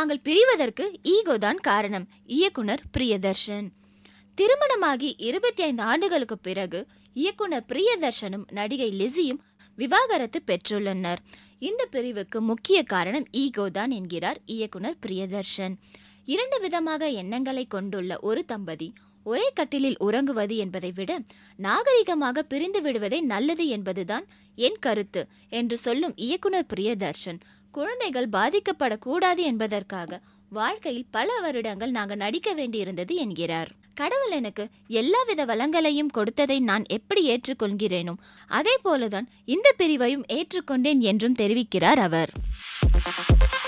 நாங்கள் பிரிவதற்கு ஈகோ தான் காரணம் இயக்குனர் பிரியதர்ஷன் திருமணமாகி இருபத்தி ஐந்து ஆண்டுகளுக்கு பிறகு இயக்குனர் பிரியதர்ஷனும் நடிகை லிசியும் விவாகரத்து பெற்றுள்ளனர் இந்த பிரிவுக்கு முக்கிய காரணம் ஈகோ தான் என்கிறார் இயக்குனர் பிரியதர்ஷன் இரண்டு விதமாக எண்ணங்களை கொண்டுள்ள ஒரு தம்பதி ஒரே கட்டிலில் உறங்குவது என்பதை விட நாகரிகமாக பிரிந்து விடுவதே நல்லது என்பதுதான் என் கருத்து என்று சொல்லும் இயக்குனர் பிரியதர்ஷன் குழந்தைகள் பாதிக்கப்படக்கூடாது என்பதற்காக வாழ்க்கையில் பல வருடங்கள் நாங்கள் நடிக்க வேண்டியிருந்தது என்கிறார் கடவுள் எனக்கு எல்லாவித வளங்களையும் கொடுத்ததை நான் எப்படி ஏற்றுக்கொள்கிறேனோ அதே போலதான் இந்த பிரிவையும் ஏற்றுக்கொண்டேன் என்றும் தெரிவிக்கிறார் அவர்